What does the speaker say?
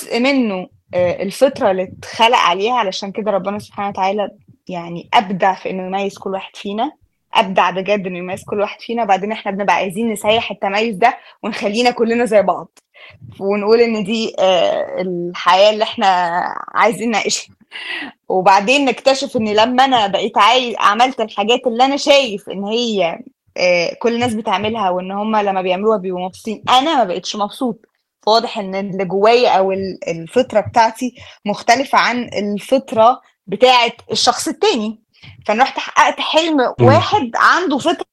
جزء منه آه، الفطره اللي اتخلق عليها علشان كده ربنا سبحانه وتعالى يعني ابدع في انه يميز كل واحد فينا ابدع بجد انه يميز كل واحد فينا وبعدين احنا بنبقى عايزين نسيح التميز ده ونخلينا كلنا زي بعض ونقول ان دي آه، الحياه اللي احنا عايزين نعيشها وبعدين نكتشف ان لما انا بقيت عايز عملت الحاجات اللي انا شايف ان هي آه، كل الناس بتعملها وان هم لما بيعملوها بيبقوا مبسوطين انا ما بقتش مبسوط فواضح ان اللي جوايا او الفطره بتاعتي مختلفه عن الفطره بتاعت الشخص التاني فانا رحت حققت حلم واحد عنده فطره